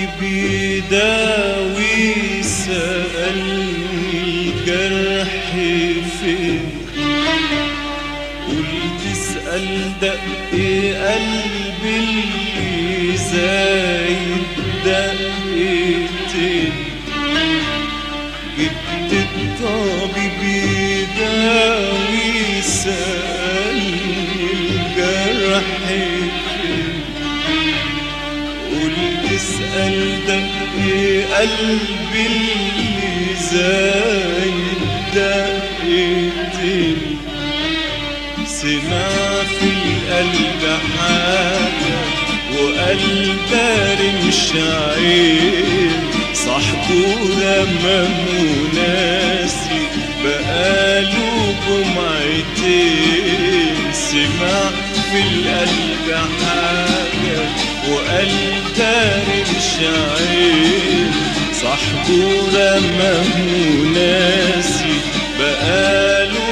بيداوي سألني الجرح فين قلت اسأل دق قلبي اللي زايد دقيتين جبت الطبيب يداوي سألني الجرح فين قلت اسأل دق قلبي اللي زايد دقيتين سمع في القلب حاجة وقلب رمش عين صاحبه رمى ناسي بقاله جمعتين سمع في القلب حاجة وقلب رمش عين صاحبه رمى ناسي بقاله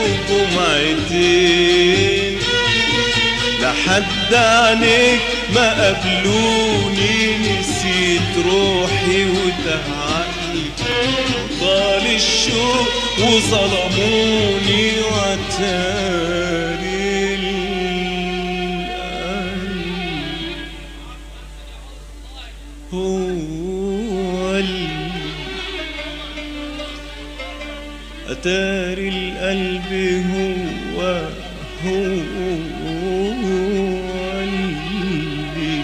جمعتين لحد عنيك ما قبلوني نسيت روحي وتعقلي طال الشوق وظلموني وتاري القلب هو اللي أتاري القلب هو هو اللي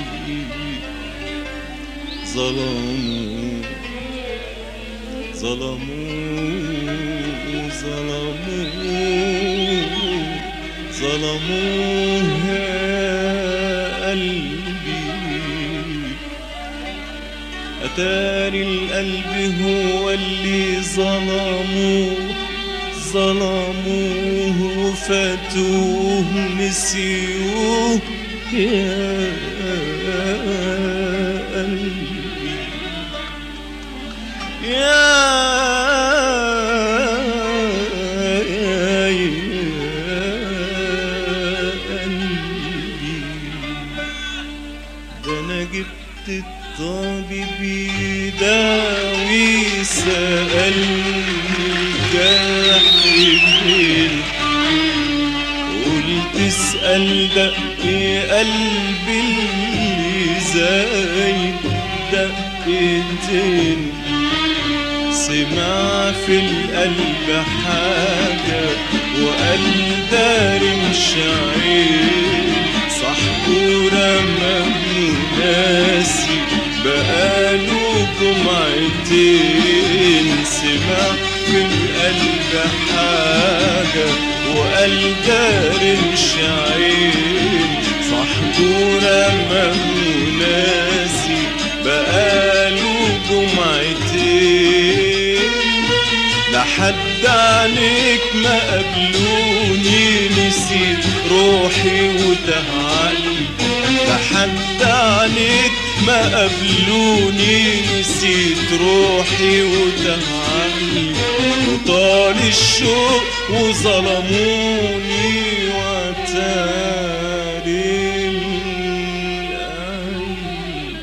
ظلموا ظلموا ظلموا ظلموا يا قلبي أتاري القلب هو اللي ظلموه ظلموه وفاتوه نسيوه يا قلبي يا يا يا قلبي ده انا جبت الطبيب يداوي سألني الجرح فين قلت اسأل دق قلبي اللي زايد دقتين سمع في القلب حاجة وقال داري مش عين صاحبه رمى ناسي بقاله جمعتين سمع في القلب حاجة وقال داري مش عين صاحبه رمى ناسي بقاله جمعتين لحد عنيك ما قبلوني نسيت روحي وتهعلي لحد عنيك ما قبلوني نسيت روحي وتهعلي وطال الشوق وظلموني وتاري القلب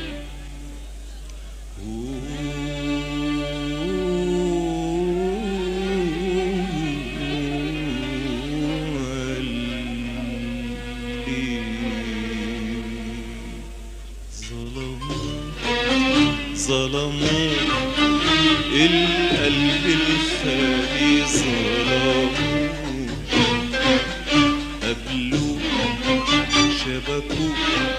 ظلموا القلب الخالي ظلموا قبلوا شبكوا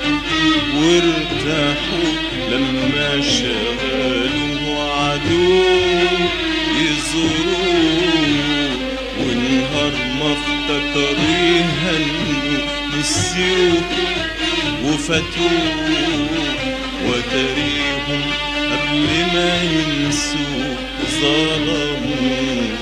وارتاحوا لما شغلوا عدو يزوروا ونهار ما افتكروا يهنوا نسيوه وفاتوه وتريهم قبل ما ينسوا ظلموا